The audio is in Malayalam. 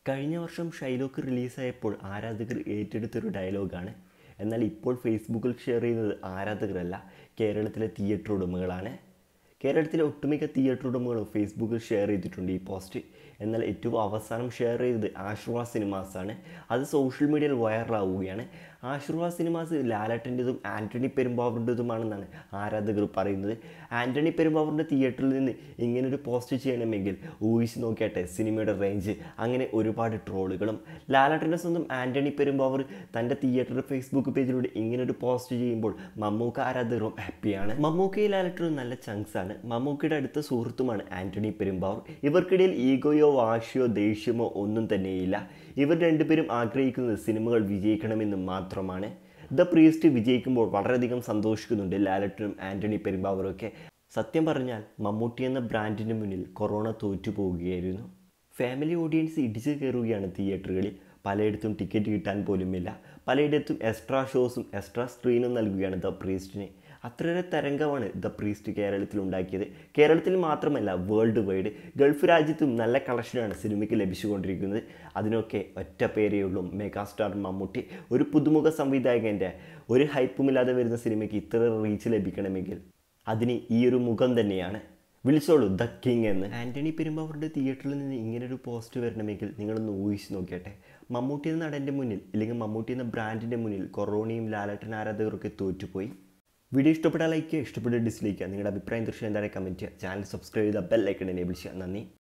കഴിഞ്ഞ വർഷം ഷൈലോക്ക് റിലീസായപ്പോൾ ആരാധകർ ഏറ്റെടുത്തൊരു ഡയലോഗാണ് എന്നാൽ ഇപ്പോൾ ഫേസ്ബുക്കിൽ ഷെയർ ചെയ്യുന്നത് ആരാധകരല്ല കേരളത്തിലെ തിയേറ്റർ ഉടമകളാണ് കേരളത്തിലെ ഒട്ടുമിക്ക തിയേറ്റർ ഉടമകളും ഫേസ്ബുക്കിൽ ഷെയർ ചെയ്തിട്ടുണ്ട് ഈ പോസ്റ്റ് എന്നാൽ ഏറ്റവും അവസാനം ഷെയർ ചെയ്തത് ആശീർവാദ് സിനിമാസാണ് അത് സോഷ്യൽ മീഡിയയിൽ വൈറലാവുകയാണ് ആശീർവാദ് സിനിമാസ് ലാലട്ടൻ്റെതും ആൻ്റണി പെരുമ്പാവൂരിൻ്റെതുമാണെന്നാണ് ആരാധകർ പറയുന്നത് ആൻ്റണി പെരുമ്പാവൂരിൻ്റെ തിയേറ്ററിൽ നിന്ന് ഇങ്ങനൊരു പോസ്റ്റ് ചെയ്യണമെങ്കിൽ ഊഹിച്ച് നോക്കിയാട്ടെ സിനിമയുടെ റേഞ്ച് അങ്ങനെ ഒരുപാട് ട്രോളുകളും ലാലട്ടൻ്റെ സ്വന്തം ആൻ്റണി പെരുമ്പാവൂർ തൻ്റെ തിയേറ്റർ ഫേസ്ബുക്ക് പേജിലൂടെ ഇങ്ങനൊരു പോസ്റ്റ് ചെയ്യുമ്പോൾ മമ്മൂക്ക ആരാധകരും ഹാപ്പിയാണ് മമ്മൂക്കയും ലാലട്ടനും നല്ല ചങ്സ് ആണ് മമ്മൂക്കയുടെ അടുത്ത സുഹൃത്തുമാണ് ആൻ്റണി പെരുമ്പാവൂർ ഇവർക്കിടയിൽ ഈഗോയോ വാശിയോ ദേഷ്യമോ ഒന്നും തന്നെയില്ല ഇവർ രണ്ടുപേരും ആഗ്രഹിക്കുന്നത് സിനിമകൾ വിജയിക്കണമെന്ന് മാത്രമാണ് ദ പ്രീസ്റ്റ് വിജയിക്കുമ്പോൾ വളരെയധികം സന്തോഷിക്കുന്നുണ്ട് ലാലട്ടനും ആൻ്റണി പെരുമ്പാവൂരും ഒക്കെ സത്യം പറഞ്ഞാൽ മമ്മൂട്ടി എന്ന ബ്രാൻഡിന് മുന്നിൽ കൊറോണ തോറ്റു പോവുകയായിരുന്നു ഫാമിലി ഓഡിയൻസ് ഇടിച്ചു കയറുകയാണ് തിയേറ്ററുകളിൽ പലയിടത്തും ടിക്കറ്റ് കിട്ടാൻ പോലുമില്ല പലയിടത്തും എക്സ്ട്രാ ഷോസും എക്സ്ട്രാ സ്ക്രീനും നൽകുകയാണ് ദ പ്രീസ്റ്റിന് അത്രയേറെ തരംഗമാണ് ദ പ്രീസ്റ്റ് കേരളത്തിൽ ഉണ്ടാക്കിയത് കേരളത്തിൽ മാത്രമല്ല വേൾഡ് വൈഡ് ഗൾഫ് രാജ്യത്തും നല്ല കളക്ഷനാണ് സിനിമയ്ക്ക് ലഭിച്ചുകൊണ്ടിരിക്കുന്നത് അതിനൊക്കെ ഒറ്റ പേരേ ഉള്ളൂ മെഗാസ്റ്റാർ മമ്മൂട്ടി ഒരു പുതുമുഖ സംവിധായകൻ്റെ ഒരു ഹൈപ്പുമില്ലാതെ വരുന്ന സിനിമയ്ക്ക് ഇത്ര റീച്ച് ലഭിക്കണമെങ്കിൽ അതിന് ഈ ഒരു മുഖം തന്നെയാണ് വിളിച്ചോളൂ ദ കിങ് എന്ന് ആൻ്റണി പെരുമ്പാവൂരിൻ്റെ തിയേറ്ററിൽ നിന്ന് ഇങ്ങനൊരു പോസ്റ്റ് വരണമെങ്കിൽ നിങ്ങളൊന്ന് ഊഹിച്ച് നോക്കിയട്ടെ മമ്മൂട്ടി എന്ന നടൻ്റെ മുന്നിൽ അല്ലെങ്കിൽ മമ്മൂട്ടി എന്ന ബ്രാൻഡിൻ്റെ മുന്നിൽ കൊറോണയും ലാലട്ടൻ ആരാധകരൊക്കെ തോറ്റുപോയി വീഡിയോ ഇഷ്ടപ്പെട്ടാൽ ലൈക്ക് ചെയ്യുക ഇഷ്ടപ്പെട്ട ഡിസ്ലൈക്ക് ചെയ്യുക നിങ്ങളുടെ അഭിപ്രായം തീർച്ചയായും എന്തായാലും കമൻറ്റ് ചെയ്യുക ചാനൽ സബ്സ്ക്രൈബ് ചെയ്ത ബെൽ ഐക്കൺ എനേബിൾ ചെയ്യുക നന്ദി